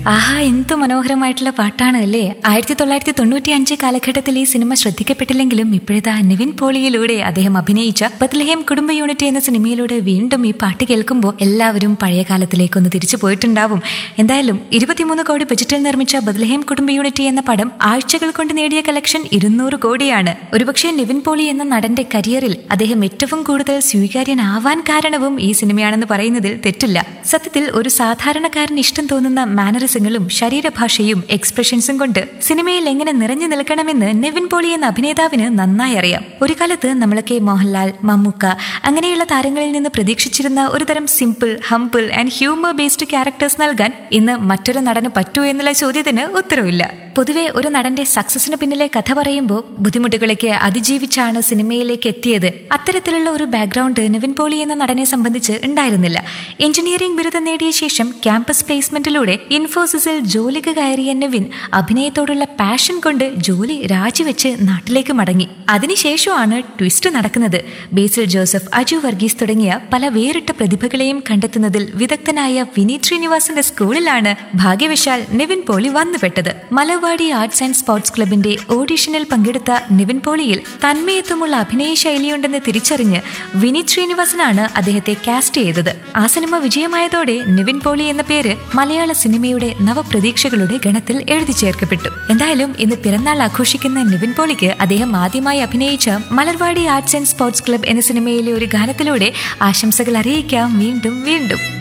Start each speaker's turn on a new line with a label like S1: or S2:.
S1: ആഹാ എന്ത് മനോഹരമായിട്ടുള്ള പാട്ടാണ് അല്ലേ ആയിരത്തി തൊള്ളായിരത്തി തൊണ്ണൂറ്റി അഞ്ച് കാലഘട്ടത്തിൽ ഈ സിനിമ ശ്രദ്ധിക്കപ്പെട്ടില്ലെങ്കിലും ഇപ്പോഴത്തെ നിവിൻ പോളിയിലൂടെ അദ്ദേഹം അഭിനയിച്ച ബത്ലഹേം കുടുംബ യൂണിറ്റ് എന്ന സിനിമയിലൂടെ വീണ്ടും ഈ പാട്ട് കേൾക്കുമ്പോൾ എല്ലാവരും പഴയ കാലത്തിലേക്കൊന്ന് തിരിച്ചു പോയിട്ടുണ്ടാവും എന്തായാലും ഇരുപത്തിമൂന്ന് കോടി ബജറ്റിൽ നിർമ്മിച്ച ബത്ലഹേം കുടുംബ യൂണിറ്റ് എന്ന പടം ആഴ്ചകൾ കൊണ്ട് നേടിയ കളക്ഷൻ ഇരുന്നൂറ് കോടിയാണ് ഒരുപക്ഷെ നിവിൻ പോളി എന്ന നടന്റെ കരിയറിൽ അദ്ദേഹം ഏറ്റവും കൂടുതൽ സ്വീകാര്യനാവാൻ കാരണവും ഈ സിനിമയാണെന്ന് പറയുന്നതിൽ തെറ്റില്ല സത്യത്തിൽ ഒരു സാധാരണക്കാരൻ ഇഷ്ടം തോന്നുന്ന മാനറിസങ്ങളും ശരീരഭാഷയും എക്സ്പ്രഷൻസും കൊണ്ട് സിനിമയിൽ എങ്ങനെ നിറഞ്ഞു നിൽക്കണമെന്ന് നെവിൻ പോളി എന്ന അഭിനേതാവിന് നന്നായി അറിയാം ഒരു കാലത്ത് നമ്മളൊക്കെ മോഹൻലാൽ മമ്മൂക്ക അങ്ങനെയുള്ള താരങ്ങളിൽ നിന്ന് പ്രതീക്ഷിച്ചിരുന്ന ഒരുതരം simple humble and humour based characters നൽകാൻ ഇന്ന് മറ്റൊരു നടന് പറ്റൂ എന്നുള്ള ചോദ്യത്തിന് ഉത്തരവില്ല പൊതുവെ ഒരു നടന്റെ സക്സസിന് പിന്നിലെ കഥ പറയുമ്പോൾ ബുദ്ധിമുട്ടുകളൊക്കെ അതിജീവിച്ചാണ് സിനിമയിലേക്ക് എത്തിയത് അത്തരത്തിലുള്ള ഒരു ബാക്ക്ഗ്രൗണ്ട് നിവിൻ പോളി എന്ന നടനെ സംബന്ധിച്ച് ഉണ്ടായിരുന്നില്ല എഞ്ചിനീയറിംഗ് ബിരുദം നേടിയ ശേഷം ക്യാമ്പസ് പ്ലേസ്മെന്റിലൂടെ ഇൻഫോസിസിൽ ജോലിക്ക് കയറിയ നിവിൻ അഭിനയത്തോടുള്ള പാഷൻ കൊണ്ട് ജോലി രാജിവെച്ച് നാട്ടിലേക്ക് മടങ്ങി അതിനുശേഷമാണ് ട്വിസ്റ്റ് നടക്കുന്നത് ബേസിൽ ജോസഫ് അജു വർഗീസ് തുടങ്ങിയ പല വേറിട്ട പ്രതിഭകളെയും കണ്ടെത്തുന്നതിൽ വിദഗ്ധനായ വിനീത് ശ്രീനിവാസന്റെ സ്കൂളിലാണ് ഭാഗ്യവശാൽ നിവിൻ പോളി വന്നുപെട്ടത് മലവാടി ആർട്സ് ആൻഡ് സ്പോർട്സ് ക്ലബിന്റെ ഓഡീഷനിൽ പങ്കെടുത്ത നിവിൻ പോളിയിൽ തന്മയത്വമുള്ള അഭിനയ ശൈലിയുണ്ടെന്ന് തിരിച്ചറിഞ്ഞ് വിനീത് ശ്രീനിവാസനാണ് അദ്ദേഹത്തെ കാസ്റ്റ് ചെയ്തത് ആ സിനിമ വിജയമായതോടെ നിവിൻ പോളി എന്ന പേര് മലയാള സിനിമയുടെ നവപ്രതീക്ഷകളുടെ ഗണത്തിൽ എഴുതി ചേർക്കപ്പെട്ടു എന്തായാലും ഇന്ന് പിറന്നാൾ ആഘോഷിക്കുന്ന നിവിൻ പോളിക്ക് അദ്ദേഹം ആദ്യമായി അഭിനയിച്ച Malarvadi arts and sports club എന്ന സിനിമയിലെ ഒരു ഗാനത്തിലൂടെ ആശംസകൾ അറിയിക്കാം വീണ്ടും വീണ്ടും